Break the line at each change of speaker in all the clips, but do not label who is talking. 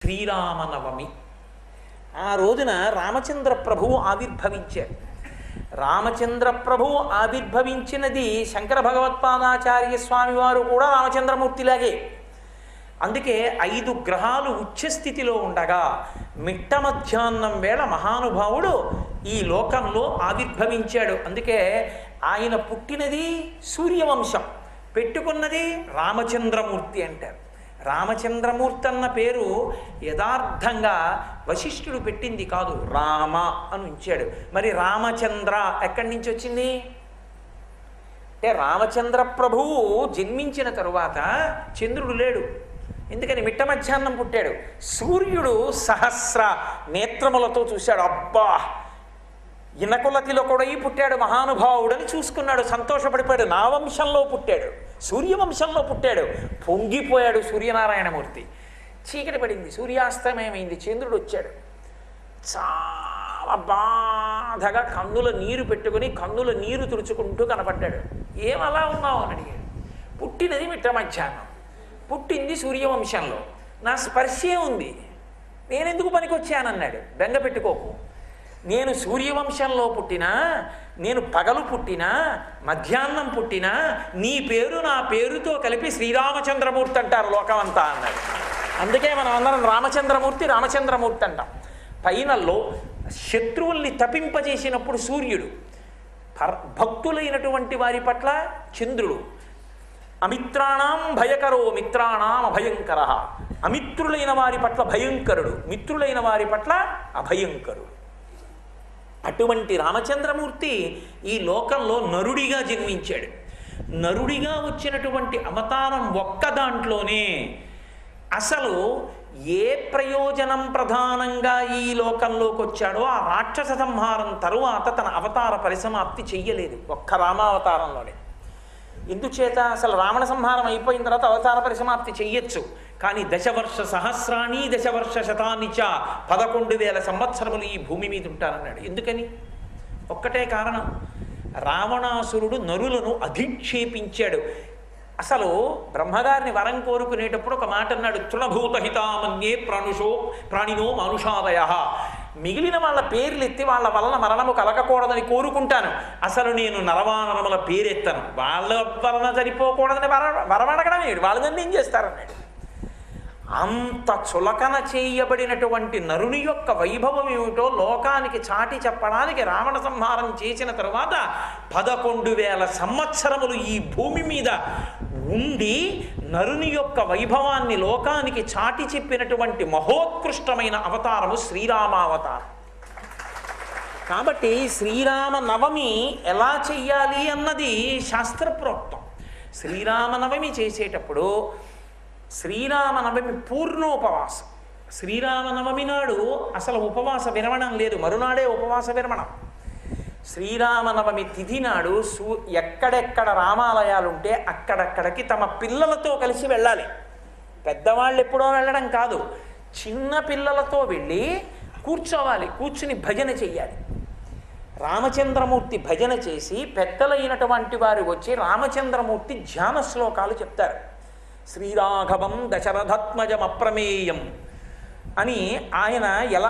శ్రీరామనవమి ఆ రోజున రామచంద్ర ప్రభువు ఆవిర్భవించారు రామచంద్ర ప్రభువు ఆవిర్భవించినది శంకర భగవత్పాదాచార్య స్వామి వారు కూడా రామచంద్రమూర్తిలాగే అందుకే ఐదు గ్రహాలు ఉచ్చస్థితిలో ఉండగా మిట్ట మధ్యాహ్నం వేళ మహానుభావుడు ఈ లోకంలో ఆవిర్భవించాడు అందుకే ఆయన పుట్టినది సూర్యవంశం పెట్టుకున్నది రామచంద్రమూర్తి అంటారు రామచంద్రమూర్తి అన్న పేరు యథార్థంగా వశిష్ఠుడు పెట్టింది కాదు రామ అని ఉంచాడు మరి రామచంద్ర ఎక్కడి నుంచి వచ్చింది అంటే రామచంద్ర ప్రభువు జన్మించిన తరువాత చంద్రుడు లేడు ఎందుకని మిట్ట మధ్యాహ్నం పుట్టాడు సూర్యుడు సహస్ర నేత్రములతో చూశాడు అబ్బా ఇనకులతిలో కూడా ఈ పుట్టాడు మహానుభావుడని చూసుకున్నాడు సంతోషపడిపోయాడు నా వంశంలో పుట్టాడు సూర్యవంశంలో పుట్టాడు పొంగిపోయాడు సూర్యనారాయణమూర్తి చీకటి పడింది సూర్యాస్తమయమైంది చంద్రుడు వచ్చాడు చాలా బాధగా కన్నుల నీరు పెట్టుకుని కన్నుల నీరు తుడుచుకుంటూ కనపడ్డాడు ఏం అలా ఉన్నావు అని అడిగాడు పుట్టినది మిట్ట మధ్యాహ్నం పుట్టింది సూర్యవంశంలో నా స్పర్శే ఉంది నేనెందుకు పనికొచ్చానన్నాడు బెంగ పెట్టుకోకు నేను సూర్యవంశంలో పుట్టినా నేను పగలు పుట్టినా మధ్యాహ్నం పుట్టినా నీ పేరు నా పేరుతో కలిపి శ్రీరామచంద్రమూర్తి అంటారు లోకమంతా అన్నాడు అందుకే మనం అందరం రామచంద్రమూర్తి రామచంద్రమూర్తి అంటాం పైనల్లో శత్రువుల్ని తపింపజేసినప్పుడు సూర్యుడు పర్- భక్తులైనటువంటి వారి పట్ల చంద్రుడు అమిత్రాణం భయకరో మిత్రాణం అభయంకర అమిత్రులైన వారి పట్ల భయంకరుడు మిత్రులైన వారి పట్ల అభయంకరుడు అటువంటి రామచంద్రమూర్తి ఈ లోకంలో నరుడిగా జన్మించాడు నరుడిగా వచ్చినటువంటి అవతారం ఒక్క దాంట్లోనే అసలు ఏ ప్రయోజనం ప్రధానంగా ఈ లోకంలోకి వచ్చాడో ఆ రాక్షస సంహారం తరువాత తన అవతార పరిసమాప్తి చెయ్యలేదు ఒక్క రామావతారంలోనే ఎందుచేత అసలు రావణ సంహారం అయిపోయిన తర్వాత అవతార పరిసమాప్తి చెయ్యొచ్చు కానీ దశవర్ష సహస్రాణి దశవర్ష శతాన్ని చ పదకొండు వేల సంవత్సరములు ఈ భూమి మీద ఉంటారన్నాడు ఎందుకని ఒక్కటే కారణం రావణాసురుడు నరులను అధిక్షేపించాడు అసలు బ్రహ్మగారిని వరం కోరుకునేటప్పుడు ఒక మాట అన్నాడు తృణభూత హితామన్యే ప్రాణుషో ప్రాణినో మానుషాదయ మిగిలిన వాళ్ళ పేర్లు ఎత్తి వాళ్ళ వలన మరణము కలగకూడదని కోరుకుంటాను అసలు నేను నరవానరముల పేరెత్తను వాళ్ళ వలన సరిపోకూడదని వర వరమడగడం ఏడు వాళ్ళని ఏం చేస్తారన్నాడు అంత చులకన చేయబడినటువంటి నరుని యొక్క వైభవం ఏమిటో లోకానికి చాటి చెప్పడానికి రావణ సంహారం చేసిన తరువాత పదకొండు వేల సంవత్సరములు ఈ భూమి మీద ఉండి నరుని యొక్క వైభవాన్ని లోకానికి చాటి చెప్పినటువంటి మహోత్కృష్టమైన అవతారము శ్రీరామావతారం కాబట్టి శ్రీరామ నవమి ఎలా చెయ్యాలి అన్నది శాస్త్రప్రోక్తం శ్రీరామనవమి చేసేటప్పుడు శ్రీరామనవమి పూర్ణోపవాసం శ్రీరామనవమి నాడు అసలు ఉపవాస విరమణం లేదు మరునాడే ఉపవాస విరమణం శ్రీరామనవమి తిథి నాడు సూ ఎక్కడెక్కడ రామాలయాలు ఉంటే అక్కడక్కడికి తమ పిల్లలతో కలిసి వెళ్ళాలి పెద్దవాళ్ళు ఎప్పుడో వెళ్ళడం కాదు చిన్న పిల్లలతో వెళ్ళి కూర్చోవాలి కూర్చుని భజన చెయ్యాలి రామచంద్రమూర్తి భజన చేసి పెద్దలైనటువంటి వారు వచ్చి రామచంద్రమూర్తి ధ్యాన శ్లోకాలు చెప్తారు శ్రీరాఘవం దశరథత్మజం అప్రమేయం అని ఆయన ఎల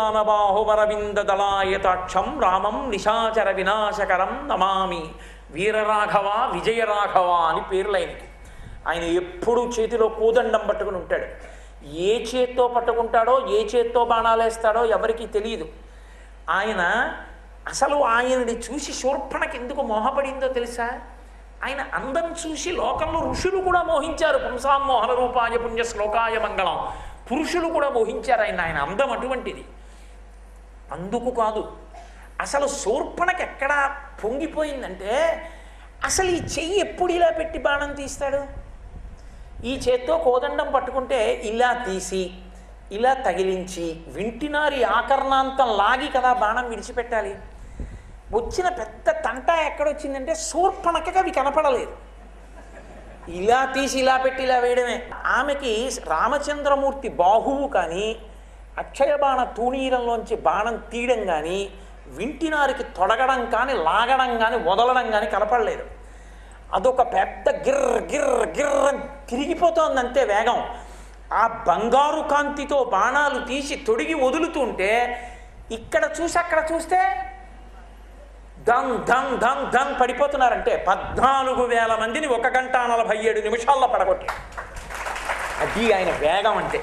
ఆజానబాహువరవిందదళాయతాక్షం రామం నిశాచర వినాశకరం నమామి వీరరాఘవ విజయరాఘవ అని పేర్లైనకి ఆయన ఎప్పుడూ చేతిలో కూదండం పట్టుకుని ఉంటాడు ఏ చేత్తో పట్టుకుంటాడో ఏ చేత్తో బాణాలేస్తాడో ఎవరికీ తెలియదు ఆయన అసలు ఆయనని చూసి శూర్పణకి ఎందుకు మోహపడిందో తెలుసా ఆయన అందం చూసి లోకంలో ఋషులు కూడా మోహించారు పుంసాం మోహన రూపాయ పుణ్య శ్లోకాయ మంగళం పురుషులు కూడా మోహించారు ఆయన ఆయన అందం అటువంటిది అందుకు కాదు అసలు శూర్పణకి ఎక్కడ పొంగిపోయిందంటే అసలు ఈ చెయ్యి ఎప్పుడు ఇలా పెట్టి బాణం తీస్తాడు ఈ చేత్తో కోదండం పట్టుకుంటే ఇలా తీసి ఇలా తగిలించి వింటినారి ఆకర్ణాంతం లాగి కదా బాణం విడిచిపెట్టాలి వచ్చిన పెద్ద తంట ఎక్కడొచ్చిందంటే శూర్పణకగా అవి కనపడలేదు ఇలా తీసి ఇలా పెట్టి ఇలా వేయడమే ఆమెకి రామచంద్రమూర్తి బాహువు కానీ అక్షయ బాణ తూణీరంలోంచి బాణం తీయడం కానీ వింటినారికి తొడగడం కానీ లాగడం కానీ వదలడం కానీ కనపడలేదు అదొక పెద్ద గిర్ర గిర్ర గిర్ర అని తిరిగిపోతోంది అంతే వేగం ఆ బంగారు కాంతితో బాణాలు తీసి తొడిగి వదులుతుంటే ఇక్కడ చూసి అక్కడ చూస్తే దంగ్ దంగ్ దంగ్ దంగ్ పడిపోతున్నారంటే పద్నాలుగు వేల మందిని ఒక గంట నలభై ఏడు నిమిషాల్లో పడగొట్టి అది ఆయన వేగం అంటే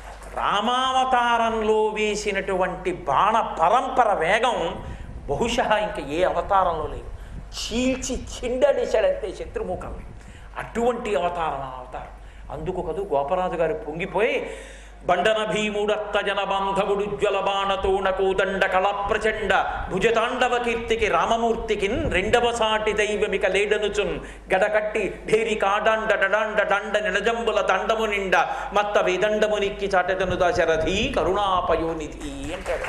రామావతారంలో వేసినటువంటి బాణ పరంపర వేగం బహుశా ఇంకా ఏ అవతారంలో లేదు చీల్చి చిండడేశాడంతే శత్రుముఖంని అటువంటి అవతారం ఆ అవతారం అందుకు కదూ గోపరాజు గారు పొంగిపోయి బండన భీముడత్త జన బాంధవుడు జ్వల బాణతోణకు దండ కళ ప్రచండ భుజతాండవ కీర్తికి రామమూర్తికిన్ రెండవ సాటి దైవమిక లేడనుచున్ గడకట్టి ఢేరి కాడాండ డడాండ దండ నిడజంబుల దండము నిండ మత్త వేదండము నిక్కి చాటెదను దశరథి కరుణాపయోనిధి అంటాడు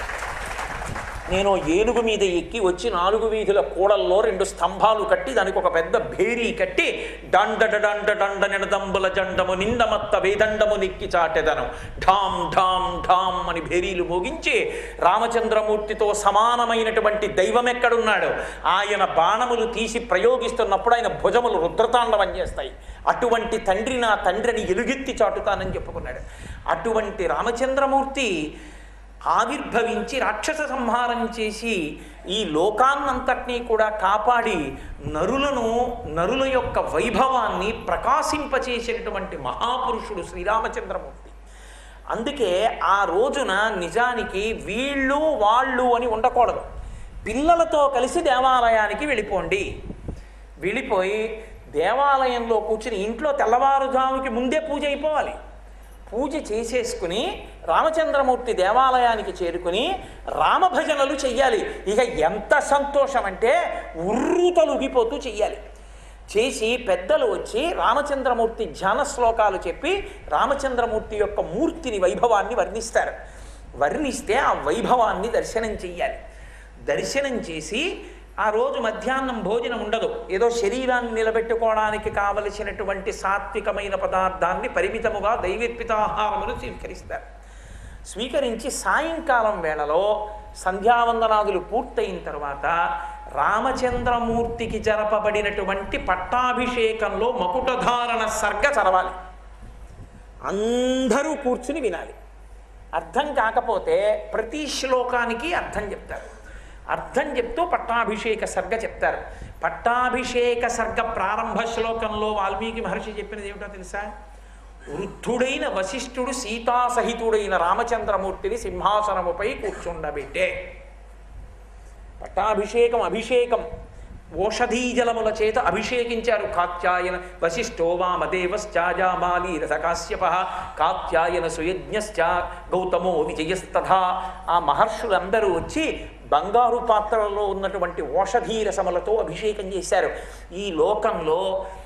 నేను ఏనుగు మీద ఎక్కి వచ్చి నాలుగు వీధుల కూడల్లో రెండు స్తంభాలు కట్టి దానికి ఒక పెద్ద భేరీ కట్టి డండ డండ డండ నిడదంబుల జండము నిండమత్త వేదండము నిక్కి చాటెదను ఢామ్ ఢామ్ ఢామ్ అని భేరీలు మోగించి రామచంద్రమూర్తితో సమానమైనటువంటి దైవం ఎక్కడున్నాడు ఆయన బాణములు తీసి ప్రయోగిస్తున్నప్పుడు ఆయన భుజములు రుద్రతాండవం చేస్తాయి అటువంటి తండ్రి నా తండ్రిని ఎలుగెత్తి చాటుతానని చెప్పుకున్నాడు అటువంటి రామచంద్రమూర్తి ఆవిర్భవించి రాక్షస సంహారం చేసి ఈ లోకాన్నంతటినీ కూడా కాపాడి నరులను నరుల యొక్క వైభవాన్ని ప్రకాశింపచేసినటువంటి మహాపురుషుడు శ్రీరామచంద్రమూర్తి అందుకే ఆ రోజున నిజానికి వీళ్ళు వాళ్ళు అని ఉండకూడదు పిల్లలతో కలిసి దేవాలయానికి వెళ్ళిపోండి వెళ్ళిపోయి దేవాలయంలో కూర్చుని ఇంట్లో తెల్లవారుజాముకి ముందే పూజ అయిపోవాలి పూజ చేసేసుకుని రామచంద్రమూర్తి దేవాలయానికి చేరుకుని రామభజనలు చెయ్యాలి ఇక ఎంత సంతోషం అంటే ఉర్రు తలుగిపోతూ చెయ్యాలి చేసి పెద్దలు వచ్చి రామచంద్రమూర్తి ధ్యాన శ్లోకాలు చెప్పి రామచంద్రమూర్తి యొక్క మూర్తిని వైభవాన్ని వర్ణిస్తారు వర్ణిస్తే ఆ వైభవాన్ని దర్శనం చెయ్యాలి దర్శనం చేసి ఆ రోజు మధ్యాహ్నం భోజనం ఉండదు ఏదో శరీరాన్ని నిలబెట్టుకోవడానికి కావలసినటువంటి సాత్వికమైన పదార్థాన్ని పరిమితముగా దైవేత్పితాహారమును స్వీకరిస్తారు స్వీకరించి సాయంకాలం వేళలో సంధ్యావందనాదులు పూర్తయిన తర్వాత రామచంద్రమూర్తికి జరపబడినటువంటి పట్టాభిషేకంలో మకుటధారణ సర్గ చదవాలి అందరూ కూర్చుని వినాలి అర్థం కాకపోతే ప్రతి శ్లోకానికి అర్థం చెప్తారు అర్థం చెప్తూ పట్టాభిషేక సర్గ చెప్తారు పట్టాభిషేక సర్గ ప్రారంభ శ్లోకంలో వాల్మీకి మహర్షి చెప్పినది ఏమిటో తెలుసా వృద్ధుడైన వశిష్ఠుడు సీతాసహితుడైన రామచంద్రమూర్తిని సింహాసనముపై కూర్చుండబెట్టే పట్టాభిషేకం అభిషేకం ఓషధీ జలముల చేత అభిషేకించారు కాత్యాయన వశిష్ఠో వామదేవశ్చాజామాలి రథకాశ్యప కాత్యాయన సుయజ్ఞశ్చ గౌతమో విజయస్తథా ఆ మహర్షులందరూ వచ్చి బంగారు పాత్రలలో ఉన్నటువంటి ఓషధీ రసములతో అభిషేకం చేశారు ఈ లోకంలో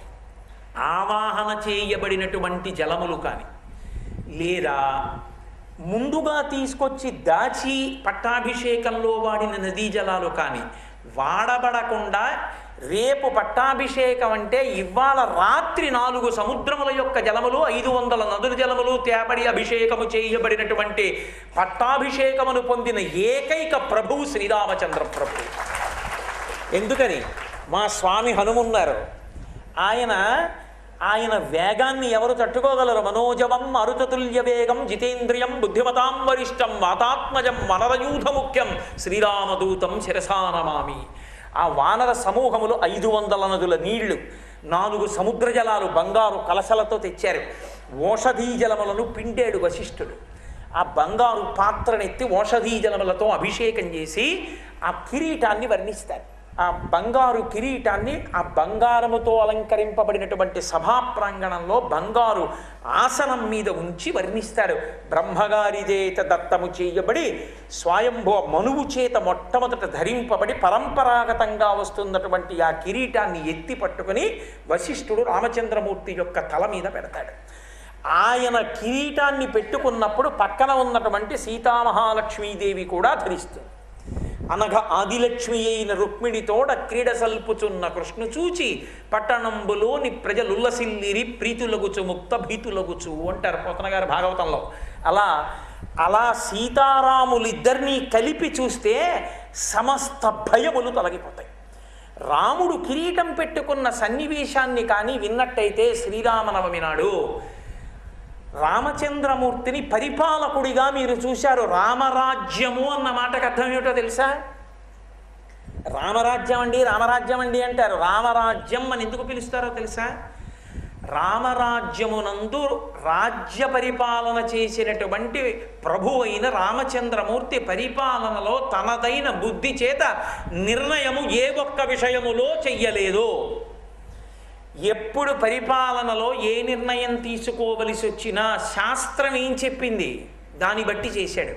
ఆవాహన చేయబడినటువంటి జలములు కానీ లేదా ముందుగా తీసుకొచ్చి దాచి పట్టాభిషేకంలో వాడిన నదీ జలాలు కానీ వాడబడకుండా రేపు పట్టాభిషేకం అంటే ఇవాళ రాత్రి నాలుగు సముద్రముల యొక్క జలములు ఐదు వందల నదుల జలములు తేబడి అభిషేకము చేయబడినటువంటి పట్టాభిషేకమును పొందిన ఏకైక ప్రభువు శ్రీరామచంద్ర ప్రభు ఎందుకని మా స్వామి హనుమున్నారు ఆయన ఆయన వేగాన్ని ఎవరు తట్టుకోగలరు మనోజవం అరుతతుల్య వేగం జితేంద్రియం బుద్ధిమతాం వరిష్టం వాతాత్మజం వనరయూధ ముఖ్యం శ్రీరామదూతం శిరసానమామి ఆ వానర సమూహములు ఐదు వందల నదుల నీళ్లు నాలుగు సముద్ర జలాలు బంగారు కలసలతో తెచ్చారు ఓషధీ జలములను పిండేడు వశిష్ఠుడు ఆ బంగారు పాత్రనెత్తి ఓషధీ జలములతో అభిషేకం చేసి ఆ కిరీటాన్ని వర్ణిస్తారు ఆ బంగారు కిరీటాన్ని ఆ బంగారముతో అలంకరింపబడినటువంటి సభా ప్రాంగణంలో బంగారు ఆసనం మీద ఉంచి వర్ణిస్తాడు బ్రహ్మగారి చేత దత్తము చేయబడి స్వయంభో మనువు చేత మొట్టమొదట ధరింపబడి పరంపరాగతంగా వస్తున్నటువంటి ఆ కిరీటాన్ని ఎత్తి పట్టుకుని వశిష్ఠుడు రామచంద్రమూర్తి యొక్క తల మీద పెడతాడు ఆయన కిరీటాన్ని పెట్టుకున్నప్పుడు పక్కన ఉన్నటువంటి సీతామహాలక్ష్మీదేవి కూడా ధరిస్తుంది అనగా ఆదిలక్ష్మి అయిన రుక్మిణితోడ క్రీడ సల్పుచున్న కృష్ణు చూచి పట్టణంబులోని ప్రజలుల్లసిల్లిరి ప్రీతులగుచు ముక్త భీతులగుచు అంటారు పోతన గారు భాగవతంలో అలా అలా సీతారాములిద్దరినీ కలిపి చూస్తే సమస్త భయములు తొలగిపోతాయి రాముడు కిరీటం పెట్టుకున్న సన్నివేశాన్ని కానీ విన్నట్టయితే శ్రీరామనవమి నాడు రామచంద్రమూర్తిని పరిపాలకుడిగా మీరు చూశారు రామరాజ్యము అన్న మాటకు అర్థం ఏమిటో తెలుసా రామరాజ్యం అండి రామరాజ్యం అండి అంటారు రామరాజ్యం అని ఎందుకు పిలుస్తారో తెలుసా రామరాజ్యమునందు రాజ్య పరిపాలన చేసినటువంటి ప్రభు అయిన రామచంద్రమూర్తి పరిపాలనలో తనదైన బుద్ధి చేత నిర్ణయము ఏ ఒక్క విషయములో చెయ్యలేదు ఎప్పుడు పరిపాలనలో ఏ నిర్ణయం తీసుకోవలసి వచ్చినా శాస్త్రం ఏం చెప్పింది దాన్ని బట్టి చేశాడు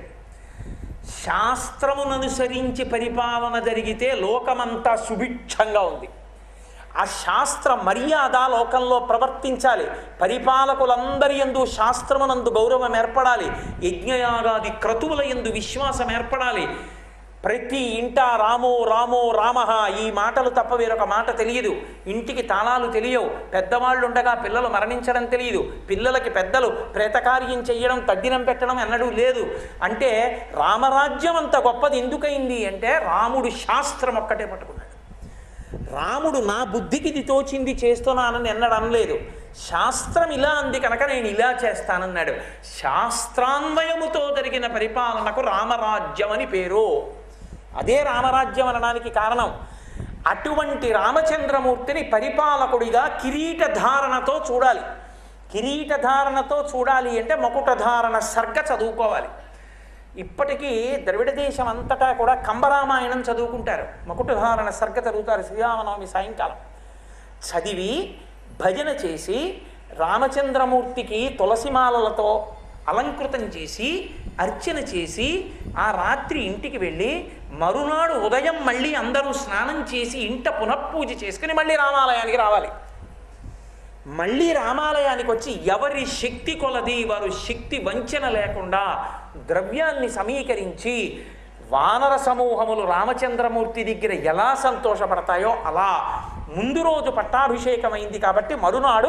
శాస్త్రముననుసరించి పరిపాలన జరిగితే లోకమంతా సుభిక్షంగా ఉంది ఆ శాస్త్ర మర్యాద లోకంలో ప్రవర్తించాలి పరిపాలకులందరి ఎందు శాస్త్రమునందు గౌరవం ఏర్పడాలి యజ్ఞయాగాది క్రతువుల ఎందు విశ్వాసం ఏర్పడాలి ప్రతి ఇంట రామో రామో రామ ఈ మాటలు తప్ప వేరొక మాట తెలియదు ఇంటికి తాళాలు తెలియవు పెద్దవాళ్ళు ఉండగా పిల్లలు మరణించడం తెలియదు పిల్లలకి పెద్దలు ప్రేతకార్యం చెయ్యడం తద్దినం పెట్టడం ఎన్నడూ లేదు అంటే రామరాజ్యం అంత గొప్పది ఎందుకైంది అంటే రాముడు శాస్త్రం ఒక్కటే పట్టుకున్నాడు రాముడు నా బుద్ధికి ఇది తోచింది చేస్తున్నానని ఎన్నడు అనలేదు శాస్త్రం ఇలా అంది కనుక నేను ఇలా చేస్తానన్నాడు శాస్త్రాన్వయముతో జరిగిన పరిపాలనకు రామరాజ్యం అని పేరు అదే రామరాజ్యం అనడానికి కారణం అటువంటి రామచంద్రమూర్తిని పరిపాలకుడిగా కిరీటధారణతో చూడాలి కిరీటధారణతో చూడాలి అంటే మకుటధారణ సర్గ చదువుకోవాలి ఇప్పటికీ ద్రవిడ దేశం అంతటా కూడా కంబరామాయణం చదువుకుంటారు మకుటధారణ సర్గ చదువుతారు శ్రీరామనవమి సాయంకాలం చదివి భజన చేసి రామచంద్రమూర్తికి తులసిమాలలతో అలంకృతం చేసి అర్చన చేసి ఆ రాత్రి ఇంటికి వెళ్ళి మరునాడు ఉదయం మళ్ళీ అందరూ స్నానం చేసి ఇంట పునఃపూజ చేసుకుని మళ్ళీ రామాలయానికి రావాలి మళ్ళీ రామాలయానికి వచ్చి ఎవరి శక్తి కొలది వారు శక్తి వంచన లేకుండా ద్రవ్యాన్ని సమీకరించి వానర సమూహములు రామచంద్రమూర్తి దగ్గర ఎలా సంతోషపడతాయో అలా ముందు రోజు పట్టాభిషేకమైంది కాబట్టి మరునాడు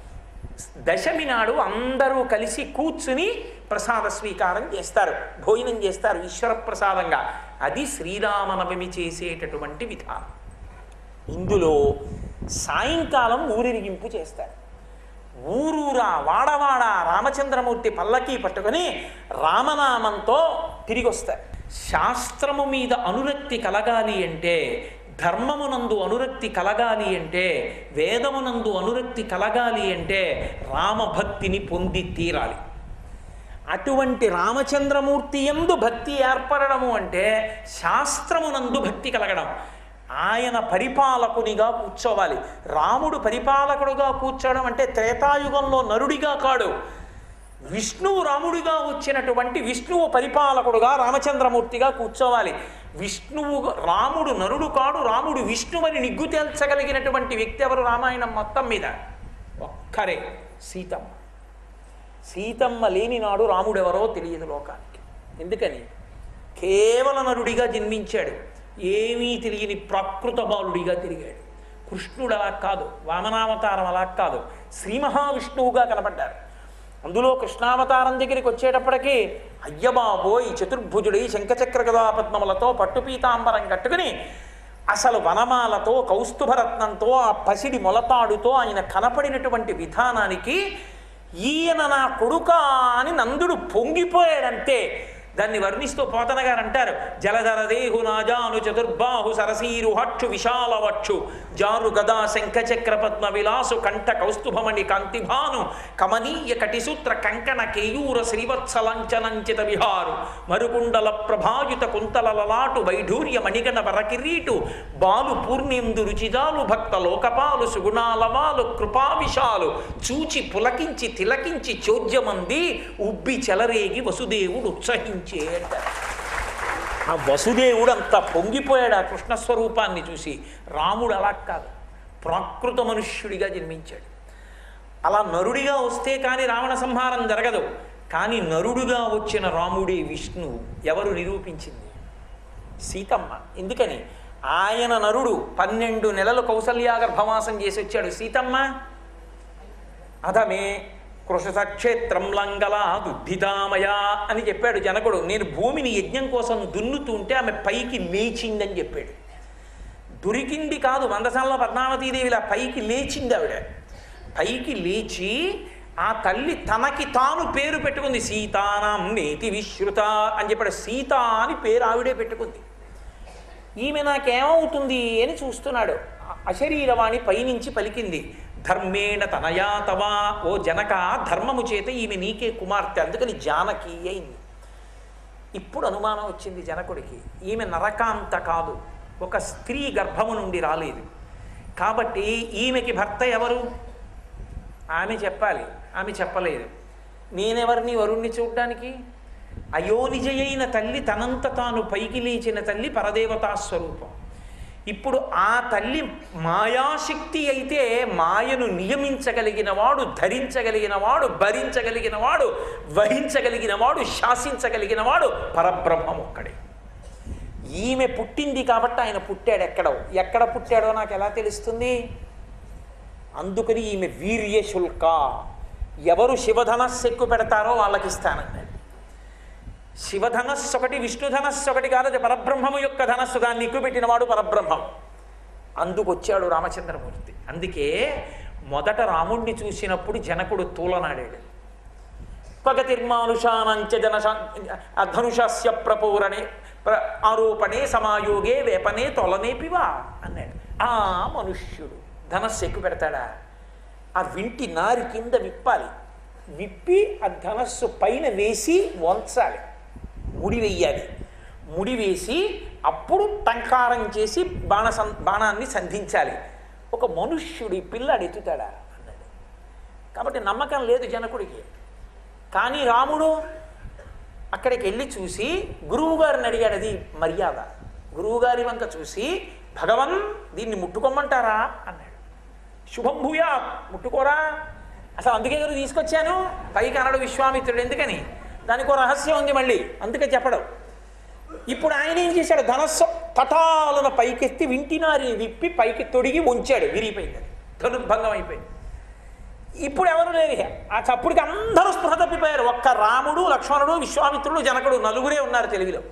దశమి నాడు అందరూ కలిసి కూర్చుని ప్రసాద స్వీకారం చేస్తారు భోజనం చేస్తారు ఈశ్వర ప్రసాదంగా అది శ్రీరామనవమి చేసేటటువంటి విధానం ఇందులో సాయంకాలం ఊరిరిగింపు చేస్తారు ఊరూరా వాడవాడ రామచంద్రమూర్తి పల్లకీ పట్టుకొని రామనామంతో తిరిగి వస్తారు శాస్త్రము మీద అనురక్తి కలగాలి అంటే ధర్మమునందు అనురక్తి కలగాలి అంటే వేదమునందు అనురక్తి కలగాలి అంటే రామభక్తిని పొంది తీరాలి అటువంటి రామచంద్రమూర్తి ఎందు భక్తి ఏర్పడము అంటే శాస్త్రమునందు భక్తి కలగడం ఆయన పరిపాలకునిగా కూర్చోవాలి రాముడు పరిపాలకుడుగా కూర్చోవడం అంటే త్రేతాయుగంలో నరుడిగా కాడు విష్ణువు రాముడిగా వచ్చినటువంటి విష్ణువు పరిపాలకుడుగా రామచంద్రమూర్తిగా కూర్చోవాలి విష్ణువు రాముడు నరుడు కాడు రాముడు విష్ణువని నిగ్గు తేల్చగలిగినటువంటి వ్యక్తి ఎవరు రామాయణం మొత్తం మీద ఒక్కరే సీతమ్మ సీతమ్మ లేని నాడు రాముడెవరో తెలియదు లోకానికి ఎందుకని కేవల నరుడిగా జన్మించాడు ఏమీ తెలియని ప్రకృత బాలుడిగా తిరిగాడు కృష్ణుడు అలా కాదు వామనావతారం అలా కాదు శ్రీ మహావిష్ణువుగా కనపడ్డారు అందులో కృష్ణావతారం దగ్గరికి వచ్చేటప్పటికి అయ్యబాబోయ్ చతుర్భుజుడై శంఖచక్ర గదాపద్మములతో పట్టుపీతాంబరం కట్టుకుని అసలు వనమాలతో కౌస్తుభరత్నంతో ఆ పసిడి మొలతాడుతో ఆయన కనపడినటువంటి విధానానికి ఈయన నా కొడుక అని నందుడు పొంగిపోయాడంతే దాన్ని వర్ణిస్తూ పోతన గారు అంటారు జలధర దేహు నాజాను చతుర్బాహు సరసీరు హక్షు విశాల వక్షు జారు గదా శంఖచక్ర పద్మ విలాసు కంఠ కౌస్తుభమణి కాంతిభాను కమనీయ కటిసూత్ర కంకణ కేయూర శ్రీవత్సలంచనంచిత విహారు మరుకుండల ప్రభాయుత కుంతల లలాటు వైఢూర్య మణిగణ వరకిరీటు బాలు పూర్ణేందు రుచిదాలు భక్త లోకపాలు సుగుణాలవాలు కృపావిశాలు చూచి పులకించి తిలకించి చోద్యమంది ఉబ్బి చెలరేగి వసుదేవుడు ఉత్సహించే అంటారు ఆ వసుదేవుడు అంత పొంగిపోయాడు ఆ కృష్ణ స్వరూపాన్ని చూసి రాముడు అలా కాదు ప్రాకృత మనుష్యుడిగా జన్మించాడు అలా నరుడిగా వస్తే కానీ రావణ సంహారం జరగదు కానీ నరుడుగా వచ్చిన రాముడే విష్ణువు ఎవరు నిరూపించింది సీతమ్మ ఎందుకని ఆయన నరుడు పన్నెండు నెలలు కౌసల్యాగర్భవాసం చేసి వచ్చాడు సీతమ్మ అధమే కృషసక్షేత్రం లంగలా దుద్ధితామయా అని చెప్పాడు జనకుడు నేను భూమిని యజ్ఞం కోసం దున్నుతూ ఉంటే ఆమె పైకి లేచిందని చెప్పాడు దొరికింది కాదు వందసాలలో పద్మావతీదేవి ఇలా పైకి లేచింది ఆవిడ పైకి లేచి ఆ తల్లి తనకి తాను పేరు పెట్టుకుంది సీతానాం నేతి విశ్రుత అని చెప్పాడు సీత అని పేరు ఆవిడే పెట్టుకుంది ఈమె నాకేమవుతుంది అని చూస్తున్నాడు అశరీరవాణి పైనుంచి పలికింది ధర్మేణ తనయా తవా ఓ జనక ధర్మము చేత ఈమె నీకే కుమార్తె అందుకని జానకి అయింది ఇప్పుడు అనుమానం వచ్చింది జనకుడికి ఈమె నరకాంత కాదు ఒక స్త్రీ గర్భము నుండి రాలేదు కాబట్టి ఈమెకి భర్త ఎవరు ఆమె చెప్పాలి ఆమె చెప్పలేదు నేనెవరిని వరుణ్ణి చూడ్డానికి అయోనిజయైన తల్లి తనంత తాను పైకి లేచిన తల్లి పరదేవతా స్వరూపం ఇప్పుడు ఆ తల్లి మాయాశక్తి అయితే మాయను నియమించగలిగిన వాడు ధరించగలిగిన వాడు భరించగలిగిన వాడు వహించగలిగిన వాడు శాసించగలిగిన వాడు పరబ్రహ్మం ఒక్కడే ఈమె పుట్టింది కాబట్టి ఆయన పుట్టాడు ఎక్కడో ఎక్కడ పుట్టాడో నాకు ఎలా తెలుస్తుంది అందుకని ఈమె వీర్య శుల్క ఎవరు శివధనస్సు ఎక్కువ పెడతారో వాళ్ళకి ఇస్తానన్నాడు శివధనస్సు ఒకటి విష్ణుధనస్సు ఒకటి కాదు అది పరబ్రహ్మము యొక్క ధనస్సు దాన్ని ఎక్కువ పెట్టినవాడు పరబ్రహ్మం అందుకొచ్చాడు రామచంద్రమూర్తి అందుకే మొదట రాముణ్ణి చూసినప్పుడు జనకుడు తూలనాడాడు పగతిర్మానుషానంచ జన ధనుషస్య ప్రపూరణే ప్ర ఆరోపణే సమాయోగే వేపనే తొలనేపివా అన్నాడు ఆ మనుష్యుడు ధనస్సు ఎక్కువ పెడతాడా ఆ వింటి నారి కింద విప్పాలి విప్పి ఆ ధనస్సు పైన వేసి వంచాలి ముడి వెయ్యాలి ముడి వేసి అప్పుడు టంకారం చేసి బాణ సం బాణాన్ని సంధించాలి ఒక మనుష్యుడి పిల్లాడు ఎత్తుతాడా అన్నాడు కాబట్టి నమ్మకం లేదు జనకుడికి కానీ రాముడు అక్కడికి వెళ్ళి చూసి గురువుగారిని అడిగాడు అది మర్యాద గురువుగారి వంక చూసి భగవన్ దీన్ని ముట్టుకోమంటారా అన్నాడు శుభం భూయా ముట్టుకోరా అసలు అందుకే కదా తీసుకొచ్చాను పైకి అనడు విశ్వామిత్రుడు ఎందుకని దానికి ఒక రహస్యం ఉంది మళ్ళీ అందుకే చెప్పడం ఇప్పుడు ఆయన ఏం చేశాడు ధనస్సు తటాలన పైకెత్తి వింటినారి విప్పి పైకి తొడిగి ఉంచాడు విరిగిపోయింది అది ధనుర్భంగం అయిపోయింది ఇప్పుడు ఎవరు లేరు ఇక. ఆ చప్పుడికి అందరూ స్పృహ తప్పిపోయారు ఒక్క రాముడు లక్ష్మణుడు విశ్వామిత్రుడు జనకుడు నలుగురే ఉన్నారు తెలుగులో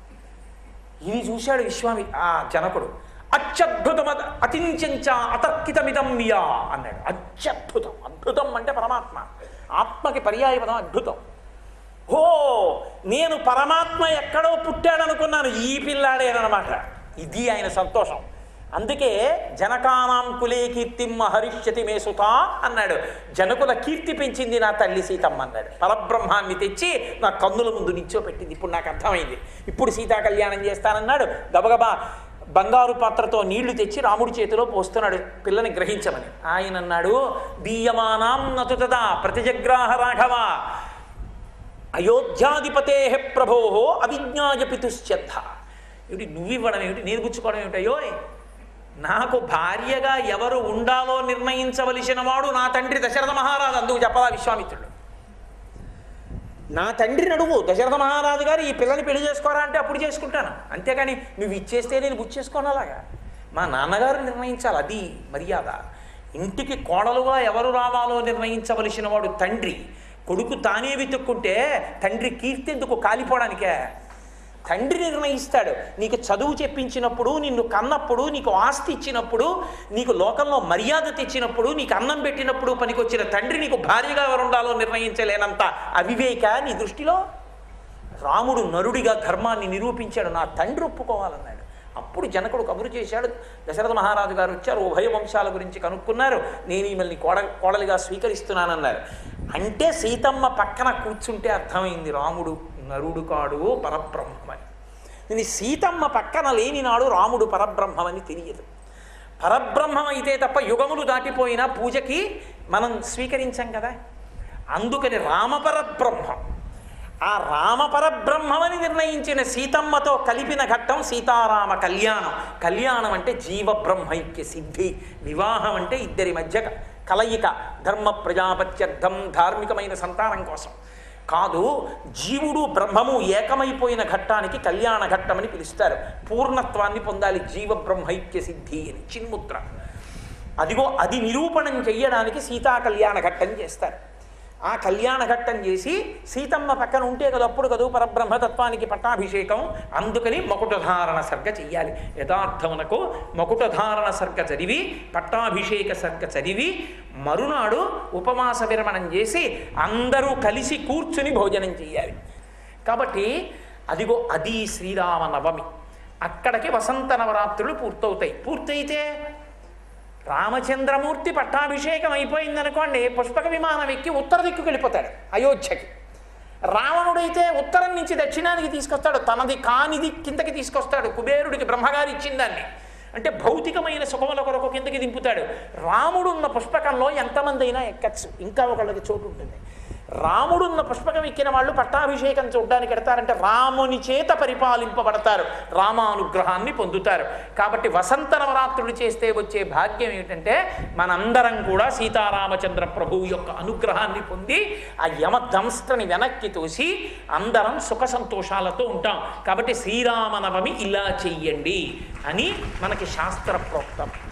ఇది చూశాడు విశ్వామి ఆ జనకుడు అత్యద్భుతం అతించంచ అతర్కితమిదం మియా అన్నాడు అత్యద్భుతం అద్భుతం అంటే పరమాత్మ ఆత్మకి పర్యాయ పదం అద్భుతం ఓ నేను పరమాత్మ ఎక్కడో పుట్టాడనుకున్నాను ఈ పిల్లాడేనమాట ఇది ఆయన సంతోషం అందుకే జనకానాం కులే కీర్తిం హరిష్యతి మే సుత అన్నాడు జనకుల కీర్తి పెంచింది నా తల్లి సీతమ్మ అన్నాడు పరబ్రహ్మాన్ని తెచ్చి నా కన్నుల ముందు నిల్చోపెట్టింది ఇప్పుడు నాకు అర్థమైంది ఇప్పుడు సీతా కళ్యాణం చేస్తానన్నాడు గబగబా బంగారు పాత్రతో నీళ్లు తెచ్చి రాముడి చేతిలో పోస్తున్నాడు పిల్లని గ్రహించమని ఆయన అన్నాడు దీయమానాం నతుతదా ప్రతిజగ్రాహ రాఘవ అయోధ్యాధిపతే ప్రభో అవిజ్ఞాయ పితుశ్చద్ధ ఏమిటి నువ్వివ్వడం ఏమిటి నేను పుచ్చుకోవడం ఏమిటయ్యో నాకు భార్యగా ఎవరు ఉండాలో నిర్ణయించవలసిన వాడు నా తండ్రి దశరథ మహారాజు అందుకు చెప్పదా విశ్వామిత్రుడు నా తండ్రిని అడుగు దశరథ మహారాజు గారు ఈ పిల్లని పెళ్లి చేసుకోరా అంటే అప్పుడు చేసుకుంటాను అంతేకాని నువ్వు ఇచ్చేస్తే నేను బుచ్చేసుకోను అలాగా మా నాన్నగారు నిర్ణయించాలి అది మర్యాద ఇంటికి కోడలుగా ఎవరు రావాలో నిర్ణయించవలసిన వాడు తండ్రి కొడుకు తానే వెతుక్కుంటే తండ్రి కీర్తి ఎందుకు కాలిపోవడానికే తండ్రి నిర్ణయిస్తాడు నీకు చదువు చెప్పించినప్పుడు నిన్ను కన్నప్పుడు నీకు ఆస్తి ఇచ్చినప్పుడు నీకు లోకంలో మర్యాద తెచ్చినప్పుడు నీకు అన్నం పెట్టినప్పుడు పనికొచ్చిన తండ్రి నీకు భార్యగా ఎవరు ఉండాలో నిర్ణయించలేనంత అవివేక నీ దృష్టిలో రాముడు నరుడిగా ధర్మాన్ని నిరూపించాడు నా తండ్రి ఒప్పుకోవాలన్నాడు అప్పుడు జనకుడు కబురు చేశాడు దశరథ మహారాజు గారు వచ్చారు ఉభయ వంశాల గురించి కనుక్కున్నారు నేను ఈమెల్ని కోడ కోడలిగా స్వీకరిస్తున్నానన్నారు అంటే సీతమ్మ పక్కన కూర్చుంటే అర్థమైంది రాముడు నరుడు కాడు పరబ్రహ్మని నేను సీతమ్మ పక్కన లేని నాడు రాముడు పరబ్రహ్మమని తెలియదు పరబ్రహ్మం అయితే తప్ప యుగములు దాటిపోయినా పూజకి మనం స్వీకరించాం కదా అందుకని రామపరబ్రహ్మం ఆ రామపరబ్రహ్మమని నిర్ణయించిన సీతమ్మతో కలిపిన ఘట్టం సీతారామ కళ్యాణం కళ్యాణం అంటే జీవబ్రహ్మైక్య సిద్ధి వివాహం అంటే ఇద్దరి మధ్య కలయిక ధర్మ ప్రజాపత్యర్థం ధార్మికమైన సంతానం కోసం కాదు జీవుడు బ్రహ్మము ఏకమైపోయిన ఘట్టానికి కళ్యాణ ఘట్టమని పిలుస్తారు పూర్ణత్వాన్ని పొందాలి జీవ బ్రహ్మైక్య సిద్ధి అని చిన్ముద్ర అదిగో అది నిరూపణం చెయ్యడానికి సీతా కళ్యాణ ఘట్టం చేస్తారు ఆ కళ్యాణ ఘట్టం చేసి సీతమ్మ పక్కన ఉంటే కదా అప్పుడు కదూ పరబ్రహ్మతత్వానికి పట్టాభిషేకం అందుకని మకుటధారణ సర్గ చెయ్యాలి యథార్థమునకు మకుటధారణ సర్గ చదివి పట్టాభిషేక సర్గ చదివి మరునాడు ఉపవాస విరమణం చేసి అందరూ కలిసి కూర్చుని భోజనం చెయ్యాలి కాబట్టి అదిగో అది శ్రీరామ నవమి అక్కడికి వసంత నవరాత్రులు పూర్తవుతాయి పూర్తయితే రామచంద్రమూర్తి పట్టాభిషేకం అయిపోయిందనుకోండి పుష్పక విమానం ఎక్కి ఉత్తర దిక్కుకు వెళ్ళిపోతాడు అయోధ్యకి రావణుడైతే ఉత్తరం నుంచి దక్షిణానికి తీసుకొస్తాడు తనది కానిది కిందకి తీసుకొస్తాడు కుబేరుడికి బ్రహ్మగారు ఇచ్చిన దాన్ని అంటే భౌతికమైన సుఖముల కొరకు కిందకి దింపుతాడు రాముడు ఉన్న పుష్పకంలో ఎంతమంది అయినా ఎక్కచ్చు ఇంకా ఒకళ్ళకి చోటు ఉంటుంది రాముడున్న పుష్పకం ఎక్కిన వాళ్ళు పట్టాభిషేకం చూడడానికి ఎడతారంటే రాముని చేత పరిపాలింపబడతారు రామానుగ్రహాన్ని పొందుతారు కాబట్టి వసంత నవరాత్రులు చేస్తే వచ్చే భాగ్యం ఏమిటంటే మనందరం కూడా సీతారామచంద్ర ప్రభువు యొక్క అనుగ్రహాన్ని పొంది ఆ యమదంస్ట్రని వెనక్కి తోసి అందరం సుఖ సంతోషాలతో ఉంటాం కాబట్టి శ్రీరామనవమి ఇలా చెయ్యండి అని మనకి శాస్త్ర ప్రోక్తం